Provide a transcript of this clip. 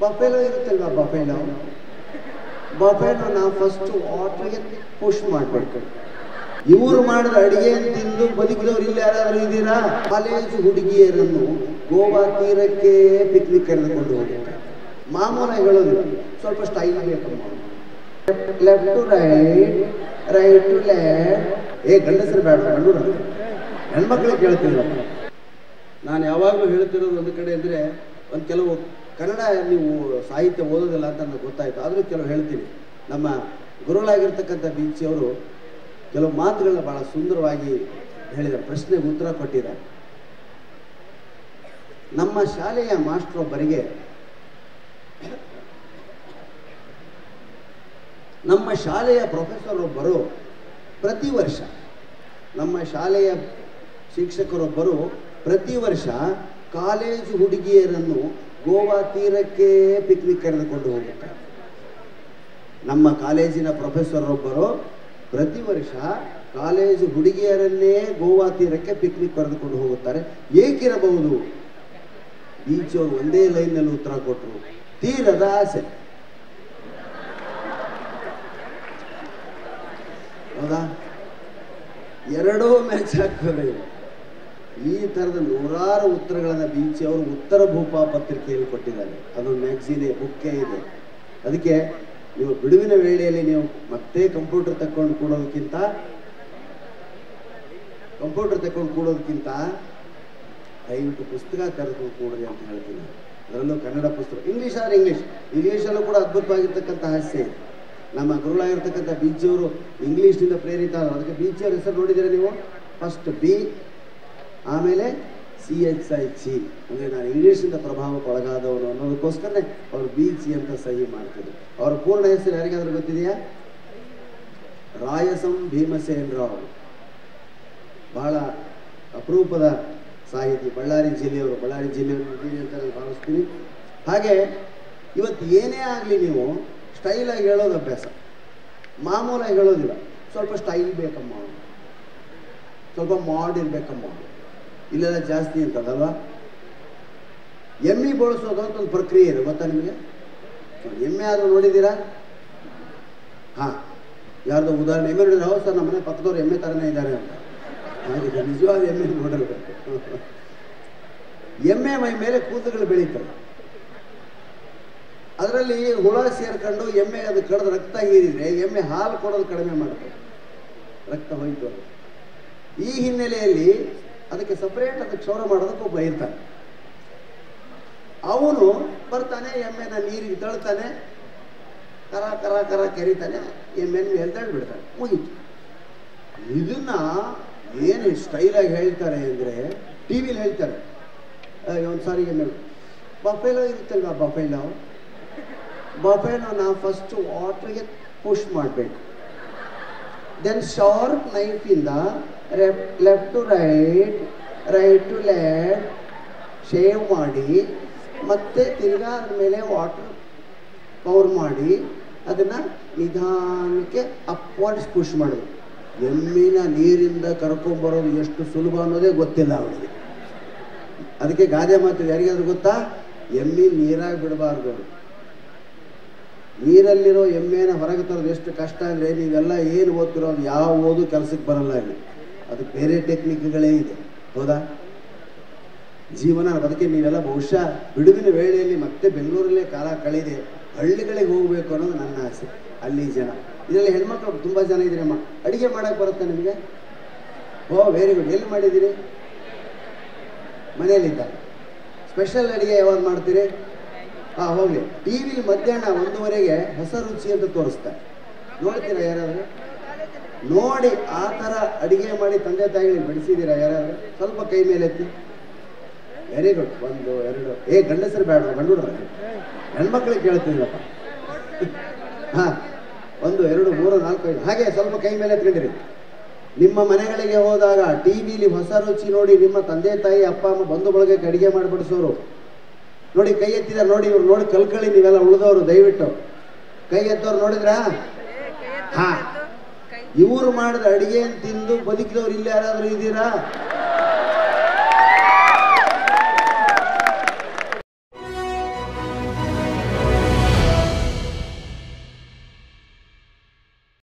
Buffalo ಇರುತ್ತಲ್ವಾ buffalo buffalo ನಾವು first ವಾಟ್ರಿಗೆ ಪುಷ್ ಮಾಡಬೇಕು ಇವರು ಮಾಡಿದ ಅಡಿಗೆ ತಿಂದು ಬದುಕಿದವರು ಇಲ್ಲಿ ಯಾರಾದರೂ ಇದ್ದೀರಾ ಕಾಲೇಜು ಹುಡುಗಿಯರನ್ನು ಗೋವಾ ತೀರಕ್ಕೆ ಪಿಕ್ನಿಕ್ ಕರೆದುಕೊಂಡು ಹೋಗ್ತಾರೆ ಮಾಮೂಲಾಗಿ ಹೇಳೋದಿಲ್ಲ ಸ್ವಲ್ಪ ಸ್ಟೈಲ್ ಬೇಕಮ್ಮ left to right right to left ಏ ಗಂಡಸರು ಬೇಡ ಗಂಡು ಹೆಣ್ಮಕ್ಳಿಗೆ ಕೇಳ್ತಿಲ್ಲ ನಾನು ಯಾವಾಗಲೂ ಹೇಳ್ತಿರೋದು ಒಂದು ಕಡೆ ಅಂದರೆ ಒಂದು ಕೆಲವು ಕನ್ನಡ ನೀವು ಸಾಹಿತ್ಯ ಓದೋದಿಲ್ಲ ಅಂತ ನನಗೆ ಗೊತ್ತಾಯ್ತು ಆದರೂ ಕೆಲವು ಹೇಳ್ತೀನಿ ನಮ್ಮ ಗುರುಗಳಾಗಿರ್ತಕ್ಕಂಥ ಬೀಚಿಯವರು ಕೆಲವು ಮಾತುಗಳನ್ನ ಭಾಳ ಸುಂದರವಾಗಿ ಹೇಳಿದ್ದಾರೆ ಪ್ರಶ್ನೆಗೆ ಉತ್ತರ ಕೊಟ್ಟಿದ್ದಾರೆ ನಮ್ಮ ಶಾಲೆಯ ಮಾಸ್ಟ್ರೊಬ್ಬರಿಗೆ ನಮ್ಮ ಶಾಲೆಯ ಪ್ರೊಫೆಸರ್ ಒಬ್ಬರು ಪ್ರತಿ ವರ್ಷ ನಮ್ಮ ಶಾಲೆಯ ಶಿಕ್ಷಕರೊಬ್ಬರು ಪ್ರತಿ ವರ್ಷ ಕಾಲೇಜು ಹುಡುಗಿಯರನ್ನು ಗೋವಾ ತೀರಕ್ಕೆ ಪಿಕ್ನಿಕ್ ಕರೆದುಕೊಂಡು ಹೋಗುತ್ತಾರೆ ನಮ್ಮ ಕಾಲೇಜಿನ ಪ್ರೊಫೆಸರ್ ಒಬ್ಬರು ಪ್ರತಿ ವರ್ಷ ಕಾಲೇಜು ಹುಡುಗಿಯರನ್ನೇ ಗೋವಾ ತೀರಕ್ಕೆ ಪಿಕ್ನಿಕ್ ಕರೆದುಕೊಂಡು ಹೋಗುತ್ತಾರೆ ಏಕಿರಬಹುದು ಬೀಚ್ ಅವರು ಒಂದೇ ಲೈನ್ನಲ್ಲಿ ಉತ್ತರ ಕೊಟ್ಟರು ತೀರದ ಆಸೆ ಹೌದಾ ಎರಡೂ ಮ್ಯಾಚ್ ಆಗ್ತದೆ ಈ ಥರದ ನೂರಾರು ಉತ್ತರಗಳನ್ನು ಬೀಚಿ ಅವರು ಉತ್ತರ ಭೂಪ ಪತ್ರಿಕೆಯಲ್ಲಿ ಕೊಟ್ಟಿದ್ದಾರೆ ಅದೊಂದು ಮ್ಯಾಗ್ಝಿನೇ ಬುಕ್ಕೇ ಇದೆ ಅದಕ್ಕೆ ನೀವು ಬಿಡುವಿನ ವೇಳೆಯಲ್ಲಿ ನೀವು ಮತ್ತೆ ಕಂಪ್ಯೂಟರ್ ತಕೊಂಡು ಕೂಡೋದಕ್ಕಿಂತ ಕಂಪ್ಯೂಟರ್ ತಕೊಂಡು ಕೂಡೋದಕ್ಕಿಂತ ದಯವಿಟ್ಟು ಪುಸ್ತಕ ತೆರೆದುಕೊಂಡು ಕೂಡ್ರಿ ಅಂತ ಹೇಳ್ತೀನಿ ಅದರಲ್ಲೂ ಕನ್ನಡ ಪುಸ್ತಕ ಇಂಗ್ಲೀಷ್ ಆದ್ರೆ ಇಂಗ್ಲೀಷ್ ಇಂಗ್ಲೀಷಲ್ಲೂ ಕೂಡ ಅದ್ಭುತವಾಗಿರ್ತಕ್ಕಂಥ ಹಾಸ್ಯ ಇದೆ ನಮ್ಮ ಗುರುಳಾಗಿರ್ತಕ್ಕಂಥ ಬೀಚಿಯವರು ಇಂಗ್ಲೀಷ್ನಿಂದ ಪ್ರೇರಿತ ಆದ್ರು. ಅದಕ್ಕೆ ಬೀಚಿಯವ್ರ ಹೆಸರು ನೋಡಿದ್ದೀರಾ ನೀವು ಫಸ್ಟ್ ಬಿ ಆಮೇಲೆ ಸಿ ಎಚ್ ಐ ಸಿ ಅಂದರೆ ನಾನು ಇಂಗ್ಲೀಷಿಂದ ಪ್ರಭಾವಕ್ಕೆ ಒಳಗಾದವನು ಅನ್ನೋದಕ್ಕೋಸ್ಕರನೇ ಅವರು ಬಿ ಸಿ ಅಂತ ಸಹಿ ಮಾಡ್ತಿದ್ರು ಅವರ ಪೂರ್ಣ ಹೆಸರು ಯಾರಿಗಾದ್ರೂ ಗೊತ್ತಿದೆಯಾ ರಾಯಸಂ ಭೀಮಸೇನ್ ರಾವ್ ಬಹಳ ಅಪರೂಪದ ಸಾಹಿತಿ ಬಳ್ಳಾರಿ ಜಿಲ್ಲೆಯವರು ಬಳ್ಳಾರಿ ಜಿಲ್ಲೆಯವರು ಇದ್ದೀನಿ ಅಂತ ನಾನು ಭಾವಿಸ್ತೀನಿ ಹಾಗೆ ಇವತ್ತು ಏನೇ ಆಗಲಿ ನೀವು ಸ್ಟೈಲಾಗಿ ಹೇಳೋದು ಅಭ್ಯಾಸ ಮಾಮೂಲಾಗಿ ಹೇಳೋದಿಲ್ಲ ಸ್ವಲ್ಪ ಸ್ಟೈಲ್ ಬೇಕಮ್ಮ ಸ್ವಲ್ಪ ಮಾಡ್ ಇರ್ಬೇಕಮ್ಮ ಇಲ್ಲೆಲ್ಲ ಜಾಸ್ತಿ ಅಂತದಲ್ವಾ ಎಮ್ಮೆ ಬಳಸೋದು ಅಂತ ಒಂದು ಪ್ರಕ್ರಿಯೆ ಇದೆ ಗೊತ್ತಾ ನಿಮಗೆ ನೋಡಿ, ಎಮ್ಮೆ ಆದರೂ ನೋಡಿದ್ದೀರಾ ಹಾಂ ಯಾರ್ದೋ ಉದಾಹರಣೆ ಎಮ್ಮೆ ನೋಡಿದ್ರೆ ಹೌದು ಸರ್ ನಮ್ಮ ಮನೆ ಪಕ್ಕದವ್ರು ಎಮ್ಮೆ ಥರನೇ ಇದ್ದಾರೆ ಅಂತ ಹಾಗೆ ನಿಜವಾದ ಎಮ್ಮೆ ನೋಡಿರ್ಬೇಕು ಎಮ್ಮೆ ಮೈ ಮೇಲೆ ಕೂದಲುಗಳು ಬೆಳೀತವೆ ಅದರಲ್ಲಿ ಹುಳ ಸೇರ್ಕೊಂಡು ಎಮ್ಮೆ ಅದು ಕಡ್ದು ರಕ್ತ ಹೀರಿದ್ರೆ ಎಮ್ಮೆ ಹಾಲು ಕೊಡೋದು ಕಡಿಮೆ ಮಾಡುತ್ತೆ ರಕ್ತ ಹೋಯ್ತು ಅದು. ಈ ಹಿನ್ನೆಲೆಯಲ್ಲಿ ಅದಕ್ಕೆ ಸಪರೇಟ್ ಅದಕ್ಕೆ ಕ್ಷೌರ ಮಾಡೋದಕ್ಕೆ ಒಬ್ಬ ಇರ್ತಾನೆ ಅವನು ಬರ್ತಾನೆ ಎಮ್ಮೆನ ನೀರಿಗೆ ತಳ್ತಾನೆ ಕರ ಕರ ಕರ ಕೆರಿತಾನೆ ಎಮ್ಮೆನ ಮೇಲೆ ತಳ್ಳಿ ಬಿಡ್ತಾನೆ ಮುಗೀತು ಇದನ್ನ ಏನು ಸ್ಟೈಲಾಗಿ ಹೇಳ್ತಾರೆ ಅಂದರೆ ಟಿ ವಿಲಿ ಹೇಳ್ತಾರೆ ಒಂದು ಸಾರಿ ಎಮ್ಮೆ ಬಫೆಲೋ ಇರುತ್ತಲ್ವಾ ಬಫೆಲೋ ಬಫೆಲೋ ನಾವು ಫಸ್ಟ್ ವಾಟ್ರಿಗೆ ಪುಷ್ ಮಾಡಬೇಕು ದೆನ್ ಶಾರ್ಪ್ ನೈಫಿಂದ left to right right to left shave ಮಾಡಿ ಮತ್ತೆ ತಿರ್ಗಾ ಅದ್ರ ಮೇಲೆ ವಾಟರ್ ಪೌರ್ ಮಾಡಿ ಅದನ್ನು ನಿಧಾನಕ್ಕೆ ಅಪ್ವರ್ಡ್ಸ್ ಪುಷ್ ಮಾಡೋದು ಎಮ್ಮಿನ ನೀರಿಂದ ಕರ್ಕೊಂಬರೋದು ಎಷ್ಟು ಸುಲಭ ಅನ್ನೋದೇ ಗೊತ್ತಿಲ್ಲ ಅವನಿಗೆ ಅದಕ್ಕೆ ಗಾದೆ ಮಾತು ಯಾರಿಗಾದ್ರೂ ಗೊತ್ತಾ ಎಮ್ಮಿ ನೀರಾಗಿ ಬಿಡಬಾರ್ದು ನೀರಲ್ಲಿರೋ ಎಮ್ಮೆನ ಹೊರಗೆ ತರೋದು ಎಷ್ಟು ಕಷ್ಟ ಅಂದರೆ ನೀವೆಲ್ಲ ಏನು ಓದ್ತಿರೋ ಅದು ಯಾವ ಓದು ಕೆಲಸಕ್ಕೆ ಬರಲ್ಲ ಇಲ್ಲಿ ಅದು ಬೇರೆ ಟೆಕ್ನಿಕ್ಗಳೇ ಇದೆ ಹೌದಾ ಜೀವನ ಅದಕ್ಕೆ ನೀವೆಲ್ಲ ಬಹುಶಃ ಬಿಡುವಿನ ವೇಳೆಯಲ್ಲಿ ಮತ್ತೆ ಬೆಂಗಳೂರಲ್ಲೇ ಕಾಲ ಕಳೆದೆ ಹಳ್ಳಿಗಳಿಗೆ ಹೋಗಬೇಕು ಅನ್ನೋದು ನನ್ನ ಆಸೆ ಅಲ್ಲಿ ಜನ ಇದರಲ್ಲಿ ಹೆಣ್ಮಕ್ಳು ತುಂಬ ಜನ ಇದ್ದೀರಮ್ಮ ಅಡಿಗೆ ಮಾಡಕ್ಕೆ ಬರುತ್ತೆ ನಿಮಗೆ ಓ ವೆರಿ ಗುಡ್ ಎಲ್ಲಿ ಮಾಡಿದ್ದೀರಿ ಮನೆಯಲ್ಲಿದ್ದ ಸ್ಪೆಷಲ್ ಅಡಿಗೆ ಯಾವಾಗ ಮಾಡ್ತೀರಿ ಹಾಂ ಹೋಗಲಿ ಟಿ ವಿಲಿ ಮಧ್ಯಾಹ್ನ ಒಂದೂವರೆಗೆ ಹೊಸ ರುಚಿ ಅಂತ ತೋರಿಸ್ತಾರೆ ನೋಡ್ತೀರಾ ಯಾರಾದರೂ ನೋಡಿ ಆ ಥರ ಅಡಿಗೆ ಮಾಡಿ ತಂದೆ ತಾಯಿಗಳಿಗೆ ಬಡಿಸಿದ್ದೀರಾ ಯಾರಾದರೂ ಸ್ವಲ್ಪ ಕೈ ಮೇಲೆ ಎತ್ತಿ ವೆರಿ ಗುಡ್ ಒಂದು ಎರಡು ಏ ಗಂಡಸರು ಬೇಡ ಗಂಡು ಹೆಣ್ಮಕ್ಳಿಗೆ ಕೇಳ್ತೀನಪ್ಪ ಹಾಂ ಒಂದು ಎರಡು ಮೂರು ನಾಲ್ಕು ಐದು ಹಾಗೆ ಸ್ವಲ್ಪ ಕೈ ಮೇಲೆ ಎತ್ಕೊಂಡಿರಿ ನಿಮ್ಮ ಮನೆಗಳಿಗೆ ಹೋದಾಗ ಟಿ ವಿಲಿ ಹೊಸ ರುಚಿ ನೋಡಿ ನಿಮ್ಮ ತಂದೆ ತಾಯಿ ಅಪ್ಪ ಅಮ್ಮ ಬಂಧು ಬಳಗಕ್ಕೆ ಅಡಿಗೆ ಮಾಡಿಬಿಡಿಸೋರು ನೋಡಿ ಕೈ ಎತ್ತಿದ್ದಾರೆ ನೋಡಿ ಇವ್ರು ನೋಡಿ ಕಲ್ಕಳಿ ನೀವೆಲ್ಲ ಉಳಿದವರು ದಯವಿಟ್ಟು ಕೈ ಎತ್ತವ್ರು ನೋಡಿದ್ರಾ ಹಾ ಇವರು ಮಾಡಿದ ಅಡಿಗೆ ತಿಂದು ಬದುಕಿದವ್ರು ಇಲ್ಲಿ ಯಾರಾದರೂ ಇದ್ದೀರಾ